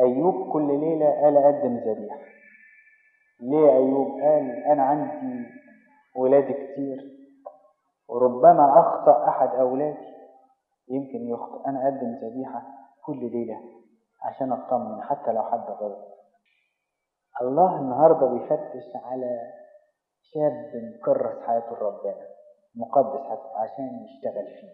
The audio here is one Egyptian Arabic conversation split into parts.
أيوب كل ليلة قال أقدم ذبيحة ليه أيوب قال أنا عندي ولاد كتير وربما أخطأ أحد أولادي يمكن يخطئ أنا أقدم ذبيحة كل ليلة عشان أطمن حتى لو حد غلط الله النهاردة بيفتش على شاب مكرس حياته لربنا مقدس حياته عشان يشتغل فيه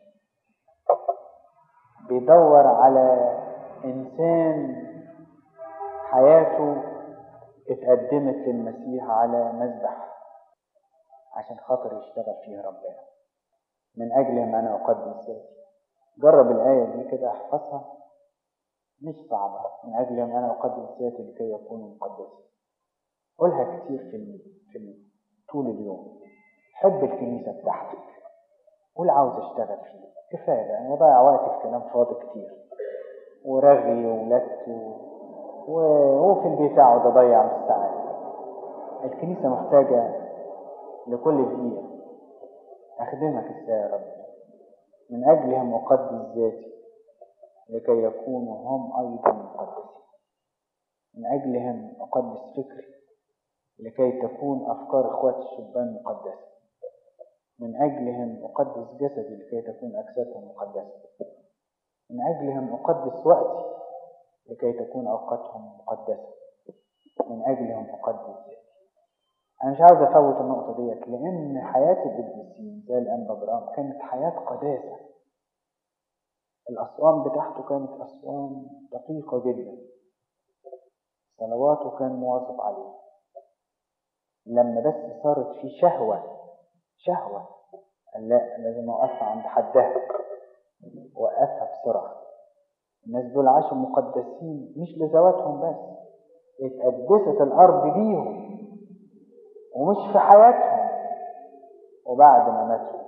بيدور على إنسان حياته اتقدمت للمسيح على مذبح عشان خاطر يشتغل فيها ربنا من أجلهم أنا أقدس ذاتي جرب الآية دي كده احفظها مش صعبة من أجلهم أنا أقدس ذاتي لكي يكونوا مقدسين قولها كتير في ال... في ال... طول اليوم حب الكنيسة بتاعتك قول عاوز أشتغل فيه كفاية بقى أنا بضيع وقتي في كلام فاضي كتير ورغي ولت و... وفي البيت أقعد أضيع بالساعات الكنيسة محتاجة لكل دقيقة أخدمك إزاي يا رب من أجلهم أقدس ذاتي لكي يكونوا هم أيضا مقدسين من أجلهم أقدس فكري لكي تكون أفكار إخوات الشبان مقدسة من أجلهم أقدس جسدي لكي تكون أجسادهم مقدسة من أجلهم أقدس وقتي لكي تكون أوقاتهم مقدسة من أجلهم أقدس ذاتي أنا مش عاوز أفوت النقطة ديت لأن حياة القديسين زي الأنبا برام كانت حياة قداسة الأسوان بتاعته كانت أسوان دقيقة جدا صلواته كان مواظب عليها لما بس صارت في شهوة شهوة قال لا لازم أوقفها عند حدها وقفها بسرعة الناس دول عاشوا مقدسين مش لذواتهم بس اتقدست الأرض بيهم ومش في حياتهم وبعد ما ماتوا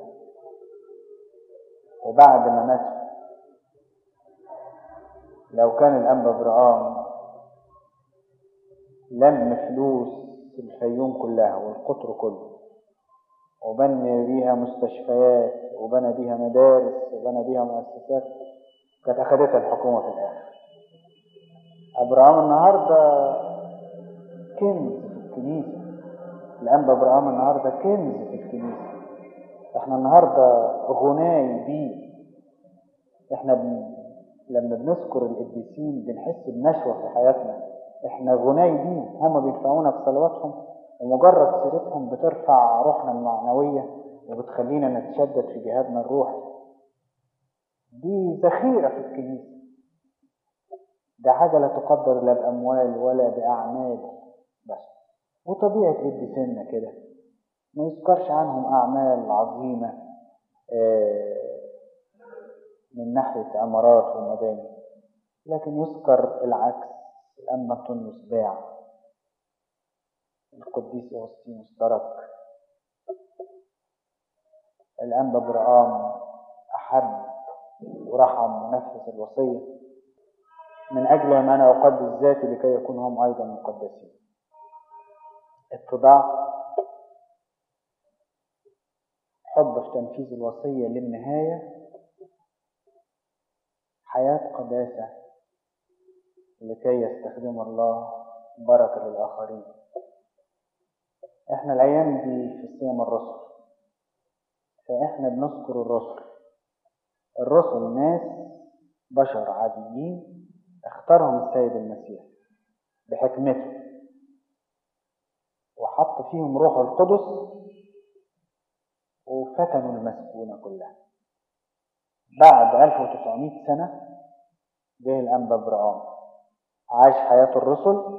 وبعد ما ماتوا لو كان الأنبا برقام لم فلوس الفيوم كلها والقطر كله وبنى بيها مستشفيات وبنى بيها مدارس وبنى بيها مؤسسات كانت أخدتها الحكومة في الآخر أبراهام النهاردة كنز في الكنيسة الأنبا أبراهام النهاردة كنز في الكنيسة احنا النهاردة غناي بيه احنا بن... لما بنذكر القديسين بنحس بنشوة في حياتنا احنا غناي بيه هما بينفعونا بصلواتهم ومجرد سيرتهم بترفع روحنا المعنوية وبتخلينا نتشدد في جهادنا الروحي دي ذخيرة في الكنيسة ده حاجة لا تقدر لا بأموال ولا بأعمال بس وطبيعة قديسنا كده ما يذكرش عنهم أعمال عظيمة من ناحية عمارات ومباني لكن يذكر العكس الأنبا طنس باع القديس أغسطينوس ترك الأنبا برقام أحب ورحم ونفذ الوصية من أجلهم أنا أقدس ذاتي لكي يكون هم أيضا مقدسين اتضاع حب في تنفيذ الوصية للنهاية حياة قداسة لكي يستخدم الله بركة للآخرين احنا الأيام دي في صيام الرسل فاحنا بنذكر الرسل الرسل ناس بشر عاديين اختارهم السيد المسيح بحكمته وحط فيهم روح القدس وفتنوا المسكونة كلها بعد 1900 سنة جه الأنبا برعام عاش حياة الرسل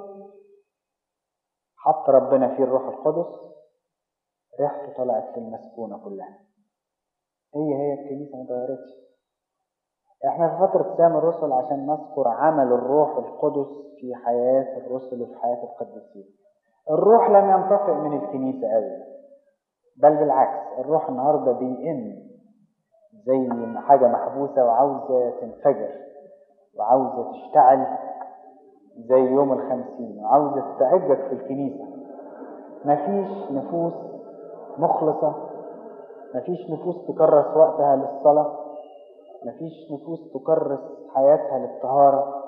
حط ربنا فيه الروح القدس ريحته طلعت للمسكونة كلها هي هي الكنيسة ما اتغيرتش احنا في فترة صيام الرسل عشان نذكر عمل الروح القدس في حياة الرسل وفي حياة القديسين الروح لم ينطفئ من الكنيسة أبدا بل بالعكس الروح النهاردة بيئن زي ما حاجة محبوسة وعاوزة تنفجر وعاوزة تشتعل زي يوم الخمسين وعاوزة تتعجك في الكنيسة مفيش نفوس مخلصة مفيش نفوس تكرس وقتها للصلاة مفيش نفوس تكرس حياتها للطهارة